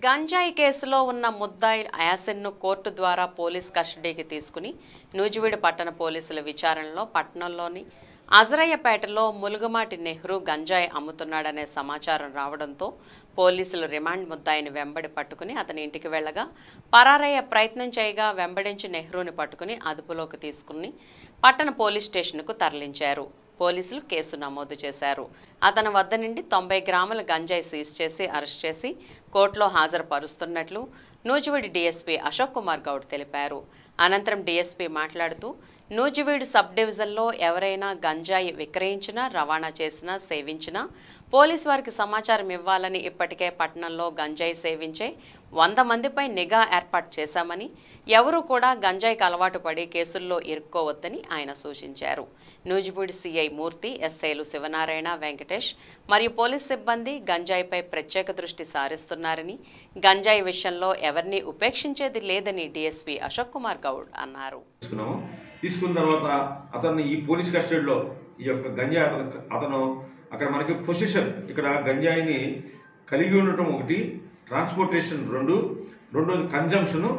గంజాయి కేసులో ఉన్న ముద్దాయి యాసిన్ను కోర్టు ద్వారా పోలీస్ కస్టడీకి తీసుకుని నూజివీడు పట్టణ పోలీసుల విచారణలో పట్టణంలోని అజరయ్యపేటలో ములుగుమాటి నెహ్రూ గంజాయి అమ్ముతున్నాడనే సమాచారం రావడంతో పోలీసులు రిమాండ్ ముద్దాయిని వెంబడి పట్టుకుని అతని ఇంటికి వెళ్ళగా పరారయ్యే ప్రయత్నం చేయగా వెంబడించి నెహ్రూని పట్టుకుని అదుపులోకి తీసుకుని పట్టణ పోలీస్ స్టేషన్కు తరలించారు పోలీసులు కేసు నమోదు చేశారు అతని వద్ద నుండి తొంభై గ్రాముల గంజాయి సీజ్ చేసి అరెస్ట్ చేసి కోర్టులో హాజరుపరుస్తున్నట్లు నూజివీడు డీఎస్పీ అశోక్ కుమార్ గౌడ్ తెలిపారు అనంతరం డీఎస్పీ మాట్లాడుతూ నూజివీడు సబ్ డివిజన్లో ఎవరైనా గంజాయి విక్రయించినా రవాణా చేసినా సేవించినా పోలీస్ వారికి సమాచారం ఇవ్వాలని ఇప్పటికే పట్టణంలో గంజాయి సేవించే వంద మందిపై నిఘా ఏర్పాటు చేశామని ఎవరూ కూడా గంజాయికి అలవాటు పడి కేసుల్లో ఇరుక్కోవద్దని ఆయన సూచించారు నూజివీడు సిఐ మూర్తి ఎస్ఐలు శివనారాయణ వెంకటేష్ మరియు పోలీస్ సిబ్బంది గంజాయిపై ప్రత్యేక దృష్టి సారిస్తున్నారని గంజాయి విషయంలో ఎవరిని ఉపేక్షించేది లేదని డీఎస్పీ అశోక్ కుమార్ గౌడ్ అన్నారు తీసుకున్నాము తీసుకున్న తర్వాత అతన్ని ఈ పోలీస్ కస్టడీలో ఈ యొక్క గంజాయి అతను అతను అక్కడ మనకి పొజిషన్ ఇక్కడ గంజాయిని కలిగి ఉండటం ఒకటి ట్రాన్స్పోర్టేషన్ రెండు రెండోది కన్జంప్షన్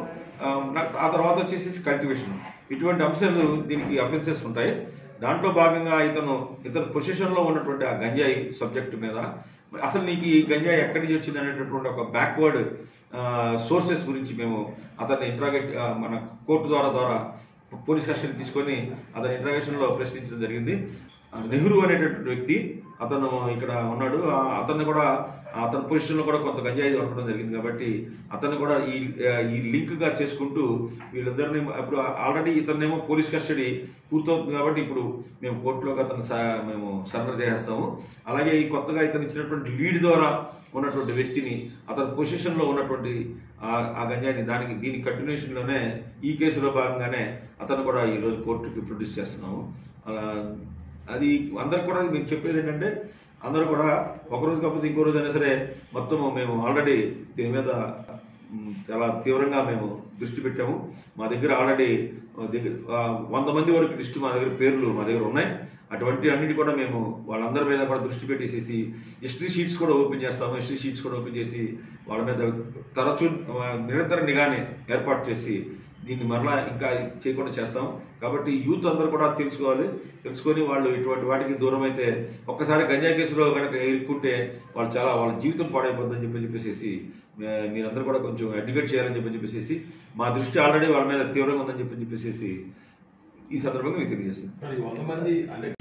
ఆ తర్వాత వచ్చేసి కల్టివేషన్ ఇటువంటి అంశాలు దీనికి అఫెన్సెస్ ఉంటాయి దాంట్లో భాగంగా ఇతను ఇతను పొజిషన్లో ఉన్నటువంటి ఆ గంజాయి సబ్జెక్ట్ మీద అసలు నీకు ఈ గంజాయి ఎక్కడి నుంచి వచ్చింది అనేటటువంటి ఒక బ్యాక్వర్డ్ సోర్సెస్ గురించి మేము అతన్ని ఇంట్రాగేట్ మన కోర్టు ద్వారా ద్వారా పోలీస్ కస్టడీ తీసుకొని అతని ఇంట్రాగేషన్ లో ప్రశ్నించడం జరిగింది ఆ, నెహ్రూ అనేటటువంటి వ్యక్తి అతను ఇక్కడ ఉన్నాడు ఆ, అతన్ని కూడా అతని పొజిషన్ లో కూడా కొంత గంజాయి దొరకడం జరిగింది కాబట్టి అతన్ని కూడా ఈ ఆ, ఈ లింక్ గా చేసుకుంటూ వీళ్ళిద్దరిని ఇప్పుడు ఆల్రెడీ ఇతన్నేమో పోలీస్ కస్టడీ పూర్తవుతుంది కాబట్టి ఇప్పుడు మేము కోర్టులోకి అతను స- మేము సరెండర్ చేసేస్తాము అలాగే ఈ కొత్తగా ఇతను ఇచ్చినటువంటి లీడ్ ద్వారా ఉన్నటువంటి వ్యక్తిని అతని పొజిషన్ లో ఉన్నటువంటి ఆ- ఆ గంజాయిని దానికి దీని కంటిన్యూషన్ లోనే ఈ కేసులో భాగంగానే అతను కూడా ఈ రోజు కోర్టుకి ప్రొడ్యూస్ చేస్తున్నాము ఆ, అది అందరికి కూడా మేము చెప్పేది ఏంటంటే అందరూ కూడా ఒక రోజు కాకపోతే ఇంకో రోజు అయినా సరే మొత్తం మేము ఆల్రెడీ దీని మీద మ్, చాలా తీవ్రంగా మేము దృష్టి పెట్టాము మా దగ్గర ఆల్రెడీ దగ్గర ఆ, వంద మంది వరకు లిస్టు మా దగ్గర పేర్లు మా దగ్గర ఉన్నాయి అటువంటి అన్నిటి కూడా మేము వాళ్ళందరి మీద కూడా దృష్టి పెట్టేసేసి హిస్టరీ షీట్స్ కూడా ఓపెన్ చేస్తాము హిస్టరీ షీట్స్ కూడా ఓపెన్ చేసి వాళ్ళ మీద తరచూ ఆ, నిరంతర నిఘాని ఏర్పాటు చేసి దీన్ని మరలా ఇంకా చేయకుండా చేస్తాం కాబట్టి యూత్ అందరూ కూడా తెలుసుకోవాలి తెలుసుకొని వాళ్ళు ఇటువంటి వాటికి దూరం అయితే ఒక్కసారి గంజాయి కేసులో కనుక ఇరుక్కుంటే వాళ్ళు చాలా వాళ్ళ జీవితం పాడైపోతుందని చెప్పి చెప్పేసి మే- మీరందరూ కూడా కొంచెం ఎడ్యుకేట్ చేయాలని చెప్పి చెప్పేసి మా దృష్టి ఆల్రెడీ వాళ్ళ మీద తీవ్రంగా ఉందని చెప్పి చెప్పేసి ఈ సందర్భంగా మీకు తెలియజేస్తుంది మరి వంద మంది అంటే